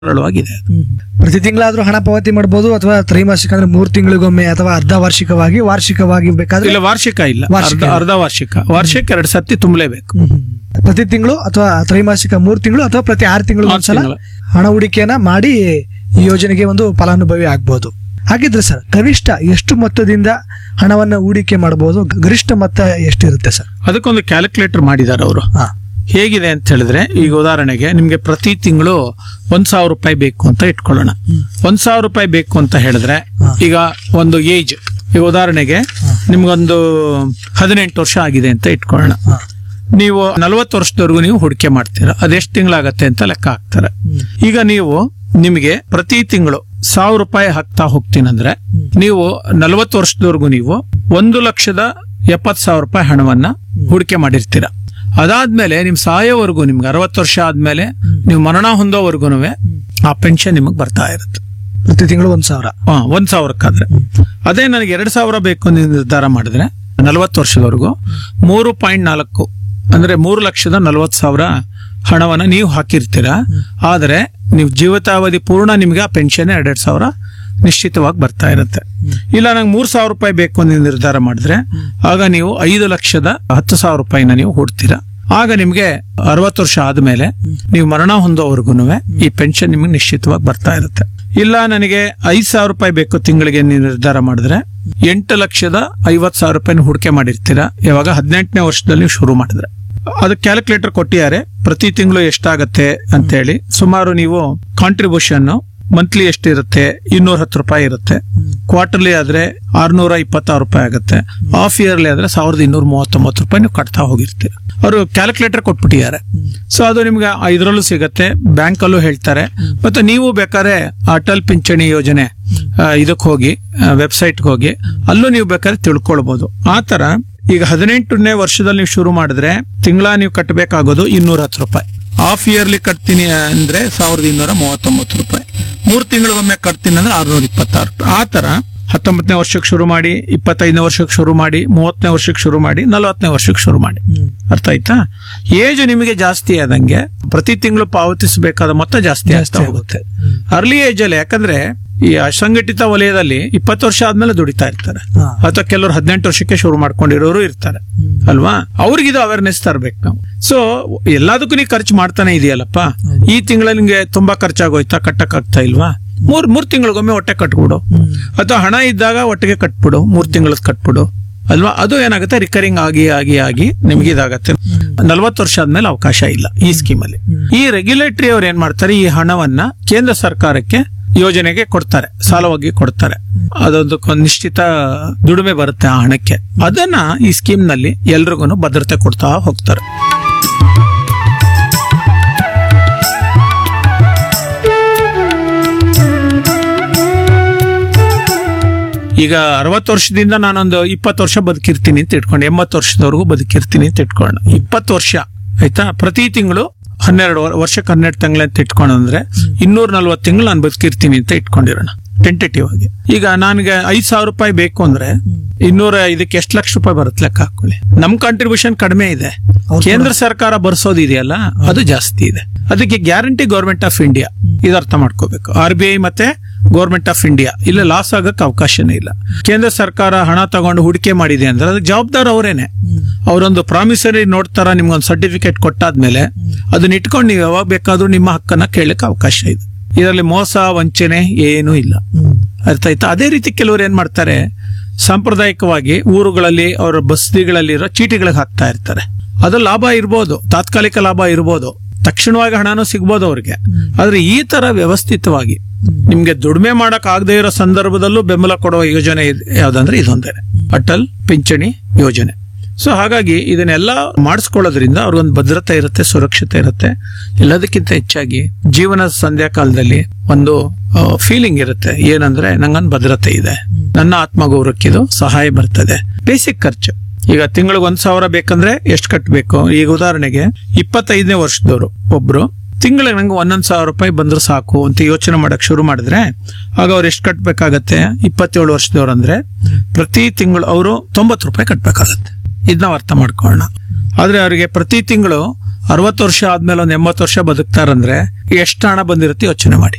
ಸರಳವಾಗಿದೆ ಪ್ರತಿ ತಿಂಗಳಾದ್ರೂ ಹಣ ಪಾವತಿ ಮಾಡಬಹುದು ಅಥವಾ ತ್ರೈಮಾಸಿಕ ಅಂದ್ರೆ ಮೂರ್ ತಿಂಗಳಿಗೊಮ್ಮೆ ಅಥವಾ ಅರ್ಧ ವಾರ್ಷಿಕವಾಗಿ ವಾರ್ಷಿಕವಾಗಿ ಬೇಕಾದ್ರೆ ಇಲ್ಲ ವಾರ್ಷಿಕ ಇಲ್ಲ ವಾರ್ಷಿಕ ಅರ್ಧ ಇಲ್ಲ. ಅರ್ಧ ವಾರ್ಷಿಕ ವಾರ್ಷಿಕ ಎರಡು ಸತಿ ತುಂಬಲೇಬೇಕು ಹ್ಮ್. ಪ್ರತಿ ತಿಂಗಳು ಅಥವಾ ತ್ರೈಮಾಸಿಕ ಮೂರ್ ತಿಂಗಳು ಅಥವಾ ಪ್ರತಿ ಆರು ತಿಂಗಳು ಆರು ಒಂದ್ಸಲ ತಿಂಗಳು. ಹಣ ಹೂಡಿಕೆಯನ್ನ ಮಾಡಿ ಈ ಯೋಜನೆಗೆ ಒಂದು ಫಲಾನುಭವಿ ಆಗ್ಬಹುದು ಹಾಗಿದ್ರೆ ಸರ್ ಕನಿಷ್ಠ ಎಷ್ಟು ಮೊತ್ತದಿಂದ ಹಣವನ್ನ ಹೂಡಿಕೆ ಮಾಡಬಹುದು ಗರಿಷ್ಠ ಮೊತ್ತ ಎಷ್ಟಿರುತ್ತೆ ಸರ್ ಅದಕ್ಕೊಂದು ಕ್ಯಾಲ್ಕುಲೇಟರ್ ಮಾಡಿದ್ದಾರೆ ಅವರು ಹಾ ಹೇಗಿದೆ ಅಂತ ಹೇಳಿದ್ರೆ ಈಗ ಉದಾಹರಣೆಗೆ ನಿಮ್ಗೆ ಪ್ರತಿ ತಿಂಗಳು ಒಂದ್ ಸಾವಿರ ರೂಪಾಯಿ ಬೇಕು ಅಂತ ಇಟ್ಕೊಳ್ಳೋಣ ಒಂದ್ ಸಾವಿರ ರೂಪಾಯಿ ಬೇಕು ಅಂತ ಹೇಳಿದ್ರೆ ಹಾ. ಈಗ ಒಂದು ಏಜ್ ಈಗ ಉದಾಹರಣೆಗೆ ನಿಮ್ಗೊಂದು ಹದಿನೆಂಟು ವರ್ಷ ಆಗಿದೆ ಅಂತ ಇಟ್ಕೊಳ್ಳೋಣ ಹಾ. ನೀವು ನಲವತ್ತು ವರ್ಷದವರೆಗೂ ನೀವು ಹೂಡಿಕೆ ಮಾಡ್ತೀರಾ ಅದೆಷ್ಟು ತಿಂಗಳಾಗತ್ತೆ ಅಂತ ಲೆಕ್ಕ ಹಾಕ್ತಾರೆ ಈಗ ನೀವು ನಿಮಗೆ ಪ್ರತಿ ತಿಂಗಳು ಸಾವಿರ ರೂಪಾಯಿ ಹಾಕ್ತಾ ಹೋಗ್ತೀನಂದ್ರೆ ನೀವು ನಲವತ್ತು ವರ್ಷದವರೆಗೂ ನೀವು ಒಂದು ಲಕ್ಷದ ಎಪ್ಪತ್ ಸಾವಿರ ರೂಪಾಯಿ ಹಣವನ್ನ ಹೂಡಿಕೆ ಮಾಡಿರ್ತೀರ ಅದಾದ್ಮೇಲೆ ನಿಮ್ ಸಾಯೋವರೆಗೂ ನಿಮ್ಗೆ ಅರವತ್ತು ವರ್ಷ ಆದ್ಮೇಲೆ ನೀವು ಮರಣ ಹೊಂದೋವರೆಗೂ ಆ ಪೆನ್ಷನ್ ನಿಮಗೆ ಬರ್ತಾ ಇರುತ್ತೆ ಪ್ರತಿ ತಿಂಗಳು ಒಂದ್ ಸಾವಿರ ಹಾ ಒಂದ್ ಸಾವಿರಕ್ಕಾದ್ರೆ ಅದೇ ನನಗೆ ಎರಡ್ ಸಾವಿರ ಬೇಕು ಅಂತ ನಿರ್ಧಾರ ಮಾಡಿದ್ರೆ ನಲವತ್ತು ವರ್ಷದವರೆಗೂ ಮೂರು ಪಾಯಿಂಟ್ ನಾಲ್ಕು ಅಂದ್ರೆ ಮೂರು ಲಕ್ಷದ ನಲವತ್ತು ಸಾವಿರ ಹಣವನ್ನ ನೀವು ಹಾಕಿರ್ತೀರಾ ಆದ್ರೆ ನೀವು ಜೀವಿತಾವಧಿ ಪೂರ್ಣ ನಿಮ್ಗೆ ಆ ಪೆನ್ಷನ್ ಎರಡೆರಡು ಸಾವಿರ ನಿಶ್ಚಿತವಾಗಿ ಬರ್ತಾ ಇರುತ್ತೆ ಇಲ್ಲ ನಂಗೆ ಮೂರ್ ಸಾವಿರ ರೂಪಾಯಿ ಬೇಕು ಅಂತ ನಿರ್ಧಾರ ಮಾಡಿದ್ರೆ ಆಗ ನೀವು ಐದು ಲಕ್ಷದ ಹತ್ತು ಸಾವಿರ ರೂಪಾಯಿನ ನೀವು ಹೂಡ್ತೀರಾ ಆಗ ನಿಮ್ಗೆ ಅರವತ್ತು ವರ್ಷ ಆದ್ಮೇಲೆ ನೀವು ಮರಣ ಹೊಂದೋವರೆಗೂ ಈ ಪೆನ್ಷನ್ ನಿಮಗೆ ನಿಶ್ಚಿತವಾಗಿ ಬರ್ತಾ ಇರುತ್ತೆ ಇಲ್ಲ ನನಗೆ ಐದ್ ಸಾವಿರ ರೂಪಾಯಿ ಬೇಕು ತಿಂಗಳಿಗೆ ನೀವು ನಿರ್ಧಾರ ಮಾಡಿದ್ರೆ ಎಂಟು ಲಕ್ಷದ ಐವತ್ ಸಾವಿರ ರೂಪಾಯಿ ಹೂಡಿಕೆ ಮಾಡಿರ್ತೀರಾ ಯಾವಾಗ ಹದಿನೆಂಟನೇ ವರ್ಷದಲ್ಲಿ ನೀವು ಶುರು ಮಾಡಿದ್ರೆ ಅದು ಕ್ಯಾಲ್ಕುಲೇಟರ್ ಕೊಟ್ಟಿದ್ದಾರೆ ಪ್ರತಿ ತಿಂಗಳು ಎಷ್ಟಾಗತ್ತೆ ಅಂತೇಳಿ ಸುಮಾರು ನೀವು ಕಾಂಟ್ರಿಬ್ಯೂಷನ್ ಮಂತ್ಲಿ ಎಷ್ಟಿರುತ್ತೆ ಇನ್ನೂರ ಹತ್ತು ರೂಪಾಯಿ ಇರುತ್ತೆ ಕ್ವಾರ್ಟರ್ಲಿ ಆದ್ರೆ ಆರ್ನೂರ ಇಪ್ಪತ್ತಾರು ರೂಪಾಯಿ ಆಗುತ್ತೆ ಹಾಫ್ ಇಯರ್ಲಿ ಆದ್ರೆ ಸಾವಿರದ ಇನ್ನೂರ ಮೂವತ್ತೊಂಬತ್ತು ರೂಪಾಯಿ ನೀವು ಕಟ್ತಾ ಹೋಗಿರ್ತೀರ ಅವರು ಕ್ಯಾಲ್ಕುಲೇಟರ್ ಕೊಟ್ಬಿಟ್ಟಿದ್ದಾರೆ ಸೊ ಅದು ನಿಮ್ಗೆ ಇದರಲ್ಲೂ ಸಿಗತ್ತೆ ಬ್ಯಾಂಕ್ ಅಲ್ಲೂ ಹೇಳ್ತಾರೆ ಮತ್ತೆ ನೀವು ಬೇಕಾದ್ರೆ ಅಟಲ್ ಪಿಂಚಣಿ ಯೋಜನೆ ಇದಕ್ಕೆ ಹೋಗಿ ವೆಬ್ಸೈಟ್ಗೆ ಹೋಗಿ ಅಲ್ಲೂ ನೀವು ಬೇಕಾದ್ರೆ ತಿಳ್ಕೊಳ್ಬಹುದು ಆ ತರ ಈಗ ಹದಿನೆಂಟನೇ ವರ್ಷದಲ್ಲಿ ನೀವು ಶುರು ಮಾಡಿದ್ರೆ ತಿಂಗಳ ನೀವು ಕಟ್ಟಬೇಕಾಗೋದು ಇನ್ನೂರ ಹತ್ತು ರೂಪಾಯಿ ಹಾಫ್ ಇಯರ್ಲಿ ಕಟ್ತೀನಿ ಅಂದ್ರೆ ಸಾವಿರದ ಇನ್ನೂರ ಮೂವತ್ತೊಂಬತ್ತು ರೂಪಾಯಿ ಮೂರ್ ತಿಂಗಳಿಗೊಮ್ಮೆ ಕಟ್ತೀನಿ ಅಂದ್ರೆ ಆರ್ನೂರ ಇಪ್ಪತ್ತಾರು ರೂಪಾಯಿ ಆ ತರ ಹತ್ತೊಂಬತ್ತನೇ ವರ್ಷಕ್ಕೆ ಶುರು ಮಾಡಿ ಇಪ್ಪತ್ತೈದನೇ ವರ್ಷಕ್ಕೆ ಶುರು ಮಾಡಿ ಮೂವತ್ತನೇ ವರ್ಷಕ್ಕೆ ಶುರು ಮಾಡಿ ನಲವತ್ತನೇ ವರ್ಷಕ್ಕೆ ಶುರು ಮಾಡಿ ಅರ್ಥ ಆಯ್ತಾ ಏಜ್ ನಿಮಗೆ ಜಾಸ್ತಿ ಆದಂಗೆ ಪ್ರತಿ ತಿಂಗಳು ಪಾವತಿಸಬೇಕಾದ ಮೊತ್ತ ಜಾಸ್ತಿ ಜಾಸ್ತಿ ಆಗ್ತಾ ಹೋಗುತ್ತೆ ಅರ್ಲಿ ಏಜ್ ಅಲ್ಲಿ ಯಾಕಂದ್ರೆ ಈ ಅಸಂಘಟಿತ ವಲಯದಲ್ಲಿ ಇಪ್ಪತ್ತು ವರ್ಷ ಆದ್ಮೇಲೆ ದುಡಿತಾ ಇರ್ತಾರೆ ಹಾ. ಅಥವಾ ಕೆಲವರು ಹದಿನೆಂಟು ವರ್ಷಕ್ಕೆ ಶುರು ಮಾಡ್ಕೊಂಡಿರೋರು ಇರ್ತಾರೆ ಅಲ್ವಾ ಅವ್ರಿಗಿದು ಅವೇರ್ನೆಸ್ ತರ್ಬೇಕು ನಾವು ಸೊ ಎಲ್ಲದಕ್ಕೂ ನೀ ಖರ್ಚು ಮಾಡ್ತಾನೆ ಇದೆಯಲ್ಲಪ್ಪ ಈ ತಿಂಗಳಲ್ಲಿ ನಿಂಗೆ ತುಂಬಾ ಖರ್ಚಾಗೋಯ್ತಾ ಕಟ್ಟಕ್ ಆಗ್ತಾ ಇಲ್ವಾ ಮೂರ್ ಮೂರ್ ತಿಂಗಳಿಗೊಮ್ಮೆ ಹೊಟ್ಟೆ ಕಟ್ಬಿಡು ಅಥವಾ ಹಣ ಇದ್ದಾಗ ಒಟ್ಟಿಗೆ ಕಟ್ಬಿಡು ಮೂರ್ ತಿಂಗಳದ್ ಕಟ್ಬಿಡು ಅಲ್ವಾ ಅದು ಏನಾಗುತ್ತೆ ರಿಕರಿಂಗ್ ಆಗಿ ಆಗಿ ಆಗಿ ನಿಮ್ಗೆ ಇದಾಗತ್ತೆ ನಲ್ವತ್ತು ವರ್ಷ ಆದ್ಮೇಲೆ ಅವಕಾಶ ಇಲ್ಲ ಈ ಸ್ಕೀಮ್ ಅಲ್ಲಿ ಈ ರೆಗ್ಯುಲೇಟರಿ ಅವ್ರು ಏನ್ ಮಾಡ್ತಾರೆ ಈ ಹಣವನ್ನ ಕೇಂದ್ರ ಸರ್ಕಾರಕ್ಕೆ ಯೋಜನೆಗೆ ಕೊಡ್ತಾರೆ ಸಾಲವಾಗಿ ಕೊಡ್ತಾರೆ ಅದೊಂದು ಕ- ನಿಶ್ಚಿತ ದುಡಿಮೆ ಬರುತ್ತೆ ಆ ಹಣಕ್ಕೆ ಅದನ್ನ ಈ ಸ್ಕೀಮ್ ನಲ್ಲಿ ಎಲ್ರಿಗೂ ಭದ್ರತೆ ಕೊಡ್ತಾ ಹೋಗ್ತಾರೆ ಈಗ ಅರವತ್ತು ವರ್ಷದಿಂದ ನಾನೊಂದು ಇಪ್ಪತ್ತು ವರ್ಷ ಬದುಕಿರ್ತೀನಿ ಅಂತ ಇಟ್ಕೊಂಡು ಎಂಬತ್ತು ವರ್ಷದವರೆಗೂ ಬದುಕಿರ್ತೀನಿ ಅಂತ ಇಟ್ಕೊಂಡು ಇಪ್ಪತ್ತು ವರ್ಷ ಆಯ್ತಾ ಪ್ರತಿ ತಿಂಗಳು ಹನ್ನೆರಡು ವರ್- ವರ್ಷಕ್ಕೆ ಹನ್ನೆರಡು ತಿಂಗಳು ಅಂತ ಇಟ್ಕೊಂಡು ಅಂದ್ರೆ ಇನ್ನೂರ ನಲ್ವತ್ತು ತಿಂಗಳು ನಾನು ಬದುಕಿರ್ತೀನಿ ಅಂತ ಇಟ್ಕೊಂಡಿರೋಣ ಟೆಂಟೇಟಿವ್ ಆಗಿ ಈಗ ನನಗೆ ಐದ್ ಸಾವಿರ ರೂಪಾಯಿ ಬೇಕು ಅಂದ್ರೆ ಇನ್ನೂರ ಇದಕ್ಕೆ ಎಷ್ಟು ಲಕ್ಷ ರೂಪಾಯಿ ಬರುತ್ತೆ ಲೆಕ್ಕ ಹಾಕೊಳ್ಳಿ ನಮ್ ಕಾಂಟ್ರಿಬ್ಯೂಷನ್ ಕಡಿಮೆ ಇದೆ ಕೇಂದ್ರ ಸರ್ಕಾರ ಬರ್ಸೋದಿದೆಯಲ್ಲ ಅದು ಜಾಸ್ತಿ ಇದೆ ಅದಕ್ಕೆ ಗ್ಯಾರಂಟಿ ಗೌರ್ಮೆಂಟ್ ಆಫ್ ಇಂಡಿಯಾ ಇದು ಅರ್ಥ ಮಾಡ್ಕೋಬೇಕು ಆರ್ ಬಿ ಐ ಮತ್ತೆ ಗೌರ್ಮೆಂಟ್ ಆಫ್ ಇಂಡಿಯಾ ಇಲ್ಲ ಲಾಸ್ ಆಗಕ್ಕೆ ಅವಕಾಶನೇ ಇಲ್ಲ ಕೇಂದ್ರ ಸರ್ಕಾರ ಹಣ ತಗೊಂಡು ಹೂಡಿಕೆ ಮಾಡಿದೆ ಅಂದ್ರೆ ಅದಕ್ಕೆ ಜವಾಬ್ದಾರ ಅವರೇನೆ ಅವರೊಂದು ಪ್ರಾಮಿಸರಿ ನೋಟ್ ತರ ನಿಮ್ಗೊಂದು ಸರ್ಟಿಫಿಕೇಟ್ ಕೊಟ್ಟಾದ್ಮೇಲೆ ಅದನ್ನ ಇಟ್ಕೊಂಡು ನೀವು ಯಾವಾಗ ಬೇಕಾದ್ರೂ ನಿಮ್ಮ ಹಕ್ಕನ್ನ ಕೇಳಕ್ಕೆ ಅವಕಾಶ ಇದೆ ಇದರಲ್ಲಿ ಮೋಸ ವಂಚನೆ ಏನೂ ಇಲ್ಲ ಅರ್ಥ ಆಯ್ತಾ ಅದೇ ರೀತಿ ಕೆಲವರು ಏನ್ ಮಾಡ್ತಾರೆ ಸಾಂಪ್ರದಾಯಿಕವಾಗಿ ಊರುಗಳಲ್ಲಿ ಅವರ ಬಸ್ತಿಗಳಲ್ಲಿರೋ ಚೀಟಿಗಳಿಗೆ ಹಾಕ್ತಾ ಇರ್ತಾರೆ ಅದು ಲಾಭ ಇರ್ಬೋದು ತಾತ್ಕಾಲಿಕ ಲಾಭ ಇರ್ಬೋದು ತಕ್ಷಣವಾಗಿ ಹಣನೂ ಸಿಗ್ಬೋದು ಅವ್ರಿಗೆ ಆದ್ರೆ ಈ ತರ ವ್ಯವಸ್ಥಿತವಾಗಿ ನಿಮ್ಗೆ ದುಡಿಮೆ ಮಾಡಕ್ ಆಗದೆ ಇರೋ ಸಂದರ್ಭದಲ್ಲೂ ಬೆಂಬಲ ಕೊಡುವ ಯೋಜನೆ ಇದ್- ಯಾವ್ದಂದ್ರೆ ಇದೊಂದೇ ಅಟಲ್ ಪಿಂಚಣಿ ಯೋಜನೆ ಸೊ ಹಾಗಾಗಿ ಇದನ್ನೆಲ್ಲ ಮಾಡಿಸ್ಕೊಳ್ಳೋದ್ರಿಂದ ಅವ್ರಿಗೊಂದು ಭದ್ರತೆ ಇರುತ್ತೆ ಸುರಕ್ಷತೆ ಇರುತ್ತೆ ಎಲ್ಲದಕ್ಕಿಂತ ಹೆಚ್ಚಾಗಿ ಜೀವನದ ಸಂಧ್ಯಾ ಕಾಲದಲ್ಲಿ ಒಂದು ಫೀಲಿಂಗ್ ಇರುತ್ತೆ ಏನಂದ್ರೆ ನಂಗೊಂದು ಭದ್ರತೆ ಇದೆ ನನ್ನ ಆತ್ಮಗೌರವಕ್ಕೆ ಇದು ಸಹಾಯ ಬರ್ತದೆ ಬೇಸಿಕ್ ಖರ್ಚು ಈಗ ತಿಂಗಳಿಗೆ ಒಂದ್ ಸಾವಿರ ಬೇಕಂದ್ರೆ ಎಷ್ಟು ಕಟ್ಟಬೇಕು ಈಗ ಉದಾಹರಣೆಗೆ ಇಪ್ಪತ್ತೈದನೇ ವರ್ಷದವರು ಒಬ್ರು ತಿಂಗಳಿಗೆ ನಂಗೆ ಒಂದೊಂದ್ ಸಾವಿರ ರೂಪಾಯಿ ಬಂದ್ರೆ ಸಾಕು ಅಂತ ಯೋಚನೆ ಮಾಡಕ್ ಶುರು ಮಾಡಿದ್ರೆ ಆಗ ಅವ್ರು ಎಷ್ಟು ಕಟ್ಬೇಕಾಗತ್ತೆ ಇಪ್ಪತ್ತೇಳು ವರ್ಷದವ್ರು ಅಂದ್ರೆ ಪ್ರತಿ ತಿಂಗಳು ಅವರು ತೊಂಬತ್ತು ರೂಪಾಯಿ ಕಟ್ಬೇಕಾಗತ್ತೆ ಇದನ್ನ ಅರ್ಥ ಮಾಡ್ಕೊಳ್ಳೋಣ ಆದ್ರೆ ಅವರಿಗೆ ಪ್ರತಿ ತಿಂಗಳು ಅರವತ್ತು ವರ್ಷ ಆದ್ಮೇಲೆ ಒಂದ್ ಎಂಬತ್ತು ವರ್ಷ ಬದುಕ್ತಾರಂದ್ರೆ ಎಷ್ಟು ಹಣ ಬಂದಿರುತ್ತೆ ಯೋಚನೆ ಮಾಡಿ